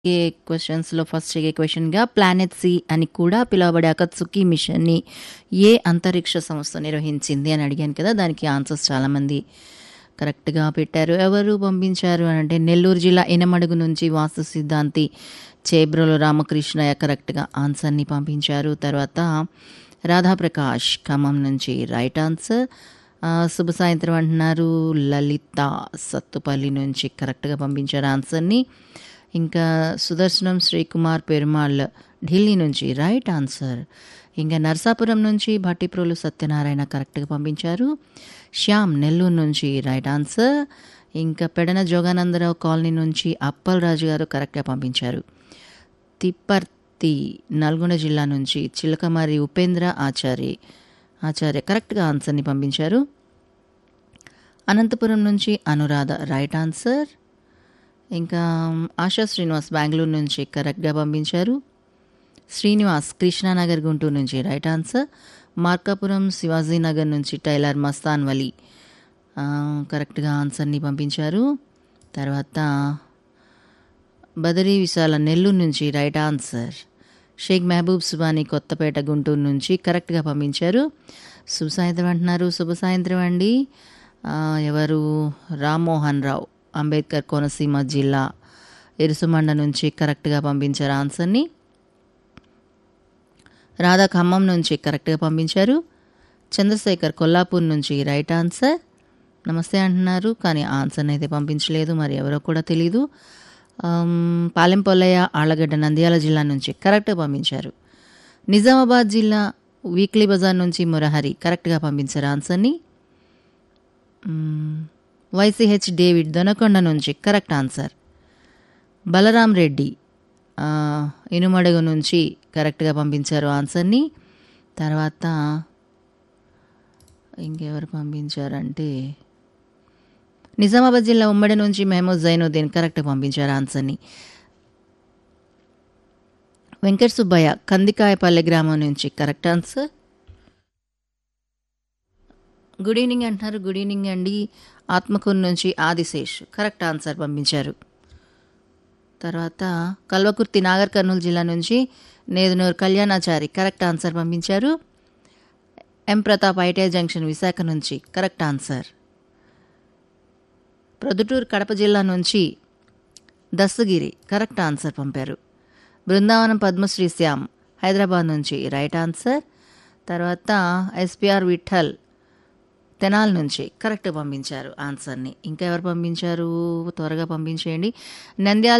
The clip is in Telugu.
ఏ క్వశ్చన్స్‌లో ఫస్ట్ అడిగే క్వెషన్‌గా ప్లానెట్ సి అని కూడా పిలువబడే అకత్సుకి మిషన్‌ని ఏ అంతరిక్ష సంస్థ నిర్వహించింది అని అడిగాను కదా! దానికి ఆన్సర్స్ చాలామంది కరెక్ట్‌గా పెట్టారు. ఎవరు పంపించారు అనంటే నెల్లూరు జిల్లా ఇనమడుగు నుంచి వాస్తు సిద్ధాంతి చేబ్రోలు రామకృష్ణయ్య కరెక్ట్‌గా ఆన్సర్‌ని పంపించారు. తర్వాత రాధాప్రకాష్ ఖమ్మం నుంచి రైట్ ఆన్సర్. ఆహ్, శుభ సాయంత్రం అంటున్నారు. లలిత సత్తుపల్లి నుంచి కరెక్ట్‌గా పంపించారు ఆన్సర్‌ని. ఇంకా సుదర్శనం శ్రీకుమార్ పెరుమాళ్ ఢిల్లీ నుంచి రైట్ ఆన్సర్. ఇంకా నరసాపురం నుంచి భట్టిప్రోలు సత్యనారాయణ కరెక్ట్‌గా పంపించారు. శ్యామ్ నెల్లూరు నుంచి రైట్ ఆన్సర్. ఇంకా పెడన జోగానందరావు కాలనీ నుంచి అప్పలరాజు గారు కరెక్ట్‌గా పంపించారు. తిప్పర్తి నల్గొండ జిల్లా నుంచి చిలకమర్రి ఉపేంద్ర ఆచారి ఆచార్య కరెక్ట్‌గా ఆన్సర్‌ని పంపించారు. అనంతపురం నుంచి అనురాధ రైట్ ఆన్సర్. ఇంకా ఆశా శ్రీనివాస్ బెంగుళూరు నుంచి కరెక్ట్‌గా పంపించారు. శ్రీనివాస్ కృష్ణానగర్ గుంటూరు నుంచి రైట్ ఆన్సర్. మార్కాపురం శివాజీనగర్ నుంచి టైలర్ మస్తాన్ వలి ఆహ్, కరెక్ట్‌గా ఆన్సర్‌ని పంపించారు. తర్వాత బదరీ విశాల నెల్లూరు నుంచి రైట్ ఆన్సర్. షేక్ మహబూబ్ సుబానీ కొత్తపేట గుంటూరు నుంచి కరెక్ట్‌గా పంపించారు. శుభ సాయంత్రం అంటున్నారు. శుభ సాయంత్రం అండి. ఆహ్, ఎవరు రామ్మోహన్ రావు అంబేద్కర్ కోనసీమ జిల్లా ఎరుసమండ నుంచి కరెక్ట్‌గా పంపించారు ఆన్సర్‌ని. రాధా ఖమ్మం నుంచి కరెక్ట్‌గా పంపించారు. చంద్రశేఖర్ కొల్లాపూర్ నుంచి రైట్ ఆన్సర్. నమస్తే అంటున్నారు. కానీ ఆన్సర్‌ని అయితే పంపించలేదు. మరి ఎవరో కూడా తెలీదు. ఆహ్, పాలెం పొల్లయ్య ఆళ్లగడ్డ నంద్యాల జిల్లా నుంచి కరెక్ట్‌గా పంపించారు. నిజామాబాద్ జిల్లా వీక్లీ బజార్ నుంచి మురహరి కరెక్ట్‌గా పంపించారు ఆన్సర్‌ని. హ్మ్. వైసీహెచ్ డేవిడ్ దొనకొండ నుంచి కరెక్ట్ ఆన్సర్. బలరాం రెడ్డి ఆహ్, ఇనుమడుగు నుంచి కరెక్ట్‌గా పంపించారు ఆన్సర్‌ని. తర్వాత ఇంకెవరు పంపించారంటే నిజామాబాద్ జిల్లా ఉమ్మడి నుంచి మహమూద్ జైనుద్దీన్ కరెక్ట్‌గా పంపించారు ఆన్సర్‌ని. వెంకట సుబ్బయ్య కందికాయపల్లె గ్రామం నుంచి కరెక్ట్ ఆన్సర్. గుడ్ ఈవినింగ్ అంటున్నారు. గుడ్ ఈవినింగ్ అండి. ఆత్మకూరు నుంచి ఆదిశేష్ కరెక్ట్ ఆన్సర్ పంపించారు. తర్వాత కల్వకుర్తి నాగర్ కర్నూలు జిల్లా నుంచి నేదునూరు కళ్యాణాచారి కరెక్ట్ ఆన్సర్ పంపించారు. M Pratap ITI junction Visakha నుంచి కరెక్ట్ ఆన్సర్. ప్రొద్దుటూరు కడప జిల్లా నుంచి దస్తగిరి కరెక్ట్ ఆన్సర్ పంపారు. బృందావనం పద్మశ్రీ శ్యామ్ హైదరాబాద్ నుంచి రైట్ ఆన్సర్. తర్వాత ఎస్‌పీఆర్ విఠల్ తెనాలి నుంచి కరెక్ట్‌గా పంపించారు ఆన్సర్‌ని. ఇంకా ఎవరు పంపించారు? త్వరగా పంపించేయండి. నంద్యాల